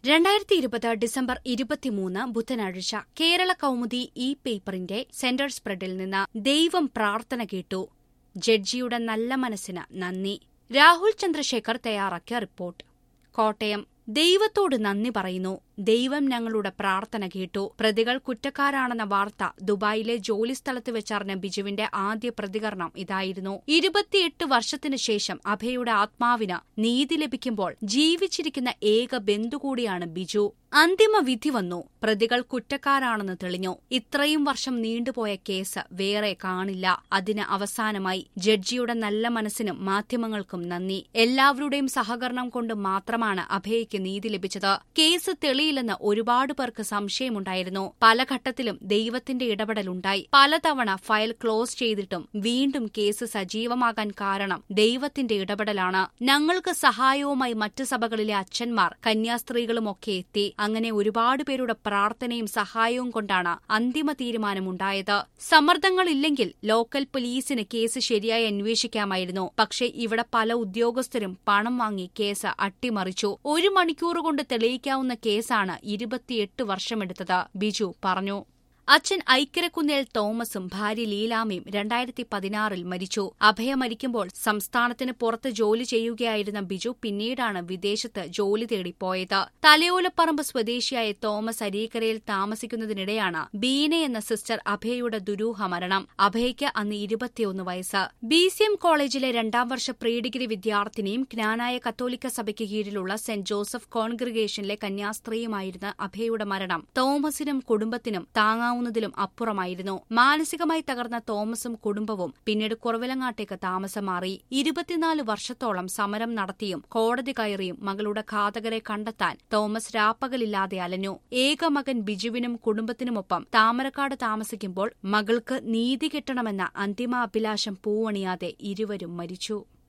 രണ്ടായിരത്തി ഇരുപത് ഡിസംബർ ഇരുപത്തിമൂന്ന് ബുധനാഴ്ച കേരള കൗമുദി ഇ പേപ്പറിന്റെ സെന്റർ സ്പ്രെഡിൽ നിന്ന് ദൈവം പ്രാർത്ഥന കേട്ടു ജഡ്ജിയുടെ നല്ല മനസ്സിന് നന്ദി രാഹുൽ ചന്ദ്രശേഖർ തയ്യാറാക്കിയ റിപ്പോർട്ട് കോട്ടയം ദൈവത്തോട് നന്ദി പറയുന്നു ദൈവം ഞങ്ങളുടെ പ്രാർത്ഥന കേട്ടു പ്രതികൾ കുറ്റക്കാരാണെന്ന വാർത്ത ദുബായിലെ ജോലിസ്ഥലത്ത് വെച്ചറിഞ്ഞ ബിജുവിന്റെ ആദ്യ പ്രതികരണം ഇതായിരുന്നു ഇരുപത്തിയെട്ട് വർഷത്തിനു ശേഷം അഭയുടെ ആത്മാവിന് നീതി ലഭിക്കുമ്പോൾ ജീവിച്ചിരിക്കുന്ന ഏക ബന്ധു കൂടിയാണ് ബിജു അന്തിമ വിധി വന്നു പ്രതികൾ കുറ്റക്കാരാണെന്ന് തെളിഞ്ഞു ഇത്രയും വർഷം നീണ്ടുപോയ കേസ് വേറെ കാണില്ല അതിന് അവസാനമായി ജഡ്ജിയുടെ നല്ല മനസ്സിനും മാധ്യമങ്ങൾക്കും നന്ദി എല്ലാവരുടെയും സഹകരണം കൊണ്ട് മാത്രമാണ് അഭയയ്ക്ക് നീതി ലഭിച്ചത് കേസ് തെളിയില്ലെന്ന് ഒരുപാട് പേർക്ക് സംശയമുണ്ടായിരുന്നു പല ഘട്ടത്തിലും ദൈവത്തിന്റെ ഇടപെടലുണ്ടായി പലതവണ ഫയൽ ക്ലോസ് ചെയ്തിട്ടും വീണ്ടും കേസ് സജീവമാകാൻ കാരണം ദൈവത്തിന്റെ ഇടപെടലാണ് ഞങ്ങൾക്ക് സഹായവുമായി മറ്റ് സഭകളിലെ അച്ഛന്മാർ കന്യാസ്ത്രീകളുമൊക്കെ എത്തി അങ്ങനെ ഒരുപാട് പേരുടെ പ്രാർത്ഥനയും സഹായവും കൊണ്ടാണ് അന്തിമ തീരുമാനമുണ്ടായത് സമ്മർദ്ദങ്ങളില്ലെങ്കിൽ ലോക്കൽ പോലീസിന് കേസ് ശരിയായി അന്വേഷിക്കാമായിരുന്നു പക്ഷേ ഇവിടെ പല ഉദ്യോഗസ്ഥരും പണം വാങ്ങി കേസ് അട്ടിമറിച്ചു ഒരു മണിക്കൂർ കൊണ്ട് തെളിയിക്കാവുന്ന കേസാണ് ഇരുപത്തിയെട്ട് വർഷമെടുത്തത് ബിജു പറഞ്ഞു അച്ഛൻ ഐക്കരക്കുന്നേൽ തോമസും ഭാര്യ ലീലാമയും രണ്ടായിരത്തി പതിനാറിൽ മരിച്ചു അഭയ മരിക്കുമ്പോൾ സംസ്ഥാനത്തിന് പുറത്ത് ജോലി ചെയ്യുകയായിരുന്ന ബിജു പിന്നീടാണ് വിദേശത്ത് ജോലി തേടി പോയത് തലയോലപ്പറമ്പ് സ്വദേശിയായ തോമസ് അരീക്കരയിൽ താമസിക്കുന്നതിനിടെയാണ് ബീന എന്ന സിസ്റ്റർ അഭയയുടെ ദുരൂഹ മരണം അഭയയ്ക്ക് അന്ന് ഇരുപത്തിയൊന്ന് വയസ്സ് ബി സി എം കോളേജിലെ രണ്ടാം വർഷ പ്രീ ഡിഗ്രി വിദ്യാർത്ഥിനിയും ജ്ഞാനായ കത്തോലിക്ക സഭയ്ക്ക് കീഴിലുള്ള സെന്റ് ജോസഫ് കോൺഗ്രിഗേഷനിലെ കന്യാസ്ത്രീയുമായിരുന്ന അഭയയുടെ മരണം തോമസിനും കുടുംബത്തിനും താങ്ങാവുന്നതിലും അപ്പുറമായിരുന്നു മാനസികമായി തകർന്ന തോമസും കുടുംബവും പിന്നീട് കുറവിലങ്ങാട്ടേക്ക് താമസം മാറി ഇരുപത്തിനാല് വർഷത്തോളം സമരം നടത്തിയും കോടതി കയറിയും മകളുടെ ഘാതകരെ കണ്ടെത്താൻ തോമസ് രാപ്പകലില്ലാതെ അലഞ്ഞു ഏക മകൻ ബിജുവിനും കുടുംബത്തിനുമൊപ്പം താമരക്കാട് താമസിക്കുമ്പോൾ മകൾക്ക് നീതി കിട്ടണമെന്ന അന്തിമാഭിലാഷം പൂവണിയാതെ ഇരുവരും മരിച്ചു